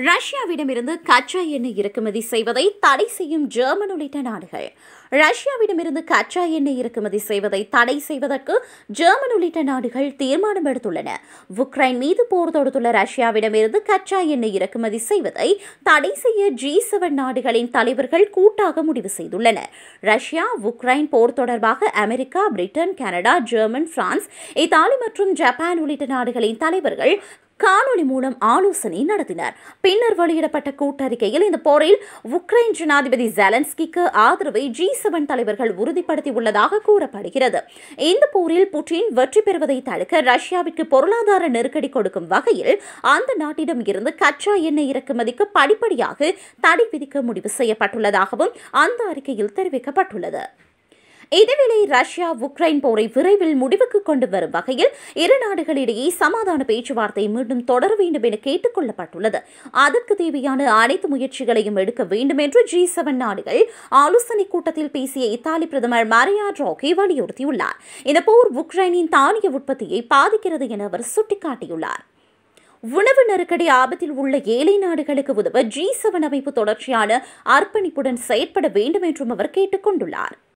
ரஷ்யாவிடமிருந்து கச்சா எண்ணெய் இறக்குமதி செய்வதை தடை செய்யும் ஜெர்மன் உள்ளிட்ட நாடுகள் ரஷ்யாவிடமிருந்து கச்சா எண்ணெய் இறக்குமதி செய்வதை தடை செய்வதற்கு ஜெர்மன் உள்ளிட்ட நாடுகள் தீர்மானம் எடுத்துள்ளன உக்ரைன் மீது போர் தொடுத்துள்ள ரஷ்யாவிடமிருந்து கச்சா எண்ணெய் இறக்குமதி செய்வதை தடை செய்ய ஜி செவன் நாடுகளின் தலைவர்கள் கூட்டாக முடிவு செய்துள்ளனர் ரஷ்யா உக்ரைன் போர் தொடர்பாக America Britain Canada German France Italy மற்றும் ஜப்பான் உள்ளிட்ட நாடுகளின் தலைவர்கள் காணொலி மூலம் ஆலோசனை நடத்தினர் பின்னர் வெளியிடப்பட்ட கூட்டறிக்கையில் இந்த போரில் உக்ரைன் ஜனாதிபதி ஜெலன்ஸ்கிக்கு ஆதரவை ஜி செவன் தலைவர்கள் உறுதிப்படுத்தியுள்ளதாக கூறப்படுகிறது இந்த போரில் புட்டின் வெற்றி பெறுவதை தடுக்க ரஷ்யாவிற்கு பொருளாதார நெருக்கடி கொடுக்கும் வகையில் அந்த நாட்டிடம் இருந்து கச்சா எண்ணெய் இறக்குமதிக்கு படிப்படியாக தடை விதிக்க முடிவு செய்யப்பட்டுள்ளதாகவும் அந்த அறிக்கையில் தெரிவிக்கப்பட்டுள்ளது இதேவேளை ரஷ்யா உக்ரைன் போரை விரைவில் முடிவுக்கு கொண்டு வரும் வகையில் இரு நாடுகளிடையே சமாதான பேச்சுவார்த்தை மீண்டும் தொடர வேண்டும் என கேட்டுக் கொள்ளப்பட்டுள்ளது அதற்கு தேவையான அனைத்து முயற்சிகளையும் எடுக்க வேண்டும் என்று ஜி செவன் நாடுகள் ஆலோசனைக் கூட்டத்தில் பேசிய இத்தாலி பிரதமர் மரியா ட்ராகி வலியுறுத்தியுள்ளார் இந்த போர் உக்ரைனின் தானிய உற்பத்தியை பாதிக்கிறது என அவர் சுட்டிக்காட்டியுள்ளார் உணவு நெருக்கடி ஆபத்தில் உள்ள ஏழை நாடுகளுக்கு உதவ ஜி செவன் அமைப்பு தொடர்ச்சியான அர்ப்பணிப்புடன் செயற்பட வேண்டும் என்றும் அவர் கேட்டுக் கொண்டுள்ளார்